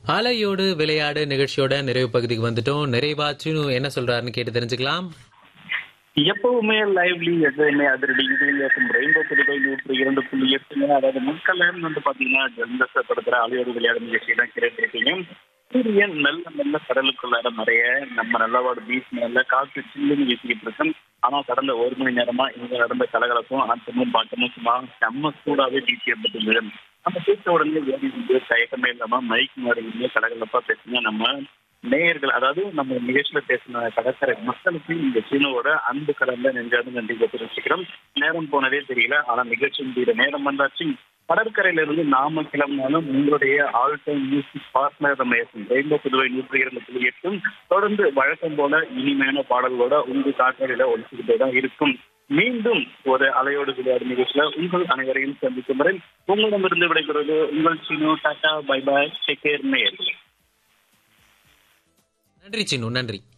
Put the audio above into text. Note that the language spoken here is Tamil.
அலையோடு விளையாடு நிகழ்ச்சியோட நிறைவு பகுதிக்கு வந்துட்டோம் நிறைவா சீனு என்ன சொல்றாருன்னு கேட்டு தெரிஞ்சுக்கலாம் எப்பவுமே லைவ்லி எப்பவுமே அதிரடி இது இருக்கும் ரெயின்போ புதுவை நூற்று இரண்டு புள்ளி எட்டுங்க அதாவது முற்கல்ல வந்து பாத்தீங்கன்னா ஜென்ரசப்படுத்துற அலையோடு விளையாடு நிகழ்ச்சி தான் கேட்டிருக்கீங்க சூரியன் நல்ல நல்ல கடலுக்குள்ளார நிறைய நம்ம நல்லவாடு பீச் மேல காற்று சில்லுன்னு வீசிக்கிட்டு இருக்கும் ஆனா கடந்த ஒரு மணி நேரமா இங்க நடந்த கலகலப்பும் ஆட்டமும் பாட்டமும் சும்மா செம்ம சூடாவே பீச் ஏற்பட்டு நம்ம பேச உடனே வேடி வந்து தயக்கமே இல்லாம மைக் மாதிரி கலகலப்பா பேசுங்க நம்ம நேயர்கள் அதாவது நம்ம நிகழ்ச்சியில பேசின கடற்கரை மக்களுக்கு இந்த சீனோட அன்பு கலந்த நெஞ்சாது நன்றி தெரிவிச்சுக்கிறோம் நேரம் போனதே தெரியல ஆனா நிகழ்ச்சி முடிகிற நேரம் வந்தாச்சு கடற்கரையில இருந்து நாம கிளம்பினாலும் உங்களுடைய ஆல் டைம் மியூசிக் பார்ட்னர் நம்ம ரெயின்போ புதுவை நூற்றி இரண்டு புள்ளி எட்டும் தொடர்ந்து வழக்கம் போல இனிமையான பாடல்களோட உங்க காற்கரையில ஒழிச்சுக்கிட்டே தான் இருக்கும் மீண்டும் ஒரு அலையோடு விளையாடு நிகழ்ச்சியில உங்கள் அனைவரையும் சந்திக்கும் வரை உங்களிடமிருந்து விடைபெறுவது உங்கள் Seenu tata bye bye take care நேயர்களே நன்றி சீனு நன்றி